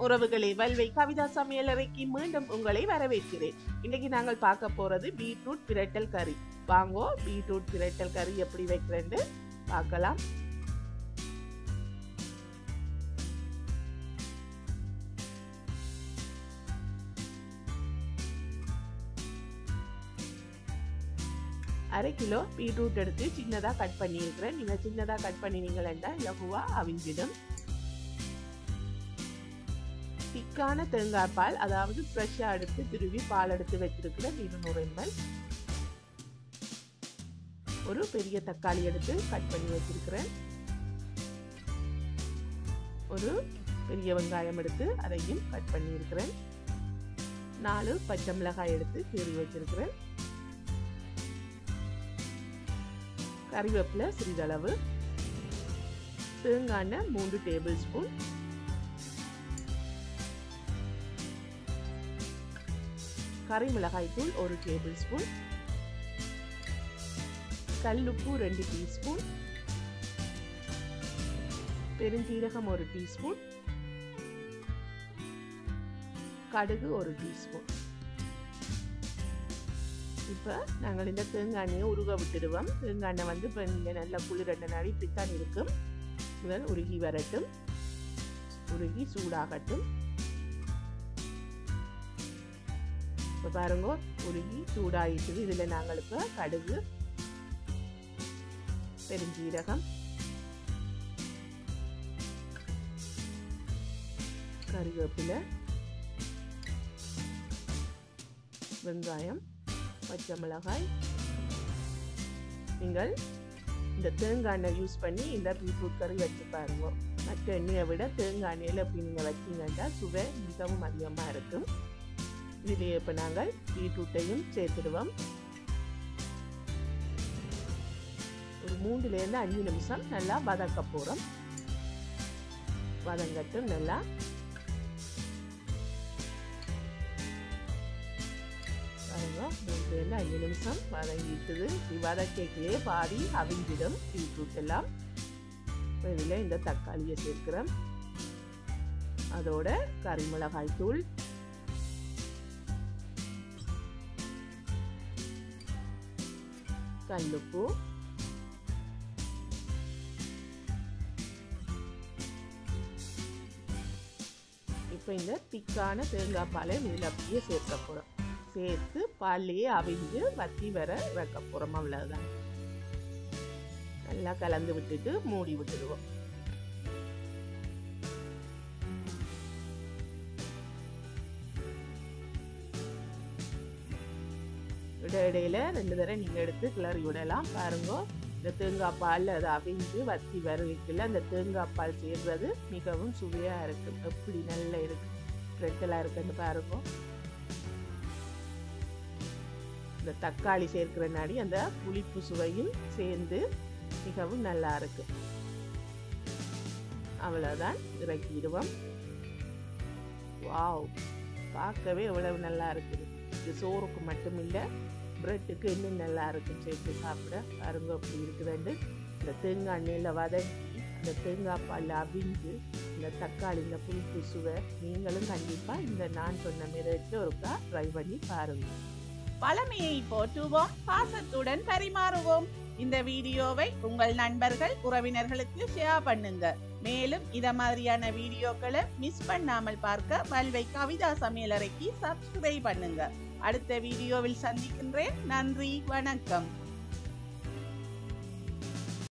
உறவுகளை வல்வை கவிதா சமையலறைக்கு மீண்டும் உங்களை வரவேற்கிறேன் இன்னைக்கு நாங்கள் பார்க்க போறது பீட்ரூட் பிரட்டல் கறி வாங்கோ பீட்ரூட் பிரட்டல் கறி எப்படி வைக்கிறேன்னு பார்க்கலாம் அரை கிலோ பீட்ரூட் எடுத்து சின்னதாக கட் பண்ணியிருக்கிறேன் நீங்கள் சின்னதாக கட் பண்ணினீங்களா லகுவாக அவிஞ்சிடும் திக்கான தேங்காய் பால் அதாவது ஃப்ரெஷ்ஷாக எடுத்து திருவி பால் எடுத்து வச்சிருக்கிறேன் இருநூறு எம்எல் ஒரு பெரிய தக்காளி எடுத்து கட் பண்ணி வச்சிருக்கிறேன் ஒரு பெரிய வெங்காயம் எடுத்து அதையும் கட் பண்ணியிருக்கிறேன் நாலு பச்சை மிளகாய் எடுத்து கீறி வச்சிருக்கிறேன் கறிவேப்பிலை சிறிதளவு தேங்காய் எண்ணெய் மூன்று டேபிள் ஸ்பூன் கறி மிளகாய் தூள் ஒரு டேபிள் ஸ்பூன் கல்லுப்பு ரெண்டு டீஸ்பூன் பெருஞ்சீரகம் ஒரு டீஸ்பூன் கடுகு ஒரு டீஸ்பூன் இப்போ நாங்கள் இந்த தேங்காய் எண்ணெயை உருக விட்டுடுவோம் தேங்காய் எண்ணெய் வந்து இப்போ இந்த நல்ல குளிர் எண்ணெய் நாடி இப்படித்தான் இருக்கும் முதல் உருகி வரட்டும் உருகி சூடாகட்டும் இப்போ பாருங்க உருகி சூடாயிட்டுது இதில் நாங்கள் இப்போ கடுகு பெருஞ்சீரகம் கருவேப்பிலை வெங்காயம் பச்சை மிளகாய் நீங்கள் இந்த தேங்காய் எண்ணெய் யூஸ் பண்ணி இந்த பீட்ரூட் கறி வச்சு பாருங்க மற்ற எண்ணெயை விட தேங்காய் எண்ணெயில் இப்படி நீங்கள் வச்சிங்கன்னா சுவை மிகவும் அதிகமாக இருக்கும் இதிலே இப்போ நாங்கள் பீட்ரூட்டையும் சேர்த்துடுவோம் ஒரு மூணுலேருந்து அஞ்சு நிமிஷம் நல்லா வதக்க போகிறோம் வதங்கட்டும் நல்லா பாருங்க மூணுலேருந்து அஞ்சு நிமிஷம் வதங்கிட்டுது வதக்கைக்கிலே பாதி அவிஞ்சிடும் பீட்ரூட் எல்லாம் இதில் இந்த தக்காளியை சேர்க்கிறோம் அதோட கறி மிளகாய் தூள் கல்லுப்பு இப்போ இந்த திக்கான தேங்காய் பாலை இதில் அப்படியே சேர்க்க போகிறோம் சேர்த்து பால்லையே அவிஞ்சு வத்தி வர வைக்க போகிறோம் அவ்வளோதான் நல்லா கலந்து விட்டுட்டு மூடி விட்டுடுவோம் இட இடையில ரெண்டு தடவை நீங்கள் எடுத்து கிளறி விடலாம் பாருங்க இந்த தேங்காய் பால் அதை அவிஞ்சு வத்தி வர வைக்கல அந்த தேங்காய் பால் சேர்றது மிகவும் சுவையாக இருக்கும் எப்படி நல்லா இருக்கு ரெட்டலாக இருக்குன்னு பாருங்க இந்த தக்காளி சேர்க்கிறனாடி அந்த புளிப்பு சுவையும் சேர்ந்து மிகவும் நல்லா இருக்கு அவ்வளோதான் இறக்கிடுவோம் வாவ் பார்க்கவே எவ்வளவு நல்லா இருக்குது இது சோறுக்கு மட்டும் இல்லை ப்ரெட்டுக்கு இன்னும் நல்லா இருக்கும் சேர்த்து சாப்பிட பாருங்க அப்படி இருக்குதுண்டு இந்த தேங்காய் எண்ணெயில் வதக்கி அந்த தேங்காய் பால் அவிஞ்சு இந்த தக்காளி இந்த புளிப்பு சுவை நீங்களும் கண்டிப்பாக இந்த நான் சொன்ன மாரி ஒருக்கா ட்ரை பண்ணி பாருங்கள் பழமையை போற்றுவோம் பாசத்துடன் பரிமாறுவோம் இந்த வீடியோவை உங்கள் நண்பர்கள் உறவினர்களுக்கு ஷேர் பண்ணுங்க மேலும் இத மாதிரியான வீடியோக்களை மிஸ் பண்ணாமல் பார்க்க வல்வை கவிதா சமையலறைக்கு சப்ஸ்கிரைப் பண்ணுங்க அடுத்த வீடியோவில் சந்திக்கின்றேன் நன்றி வணக்கம்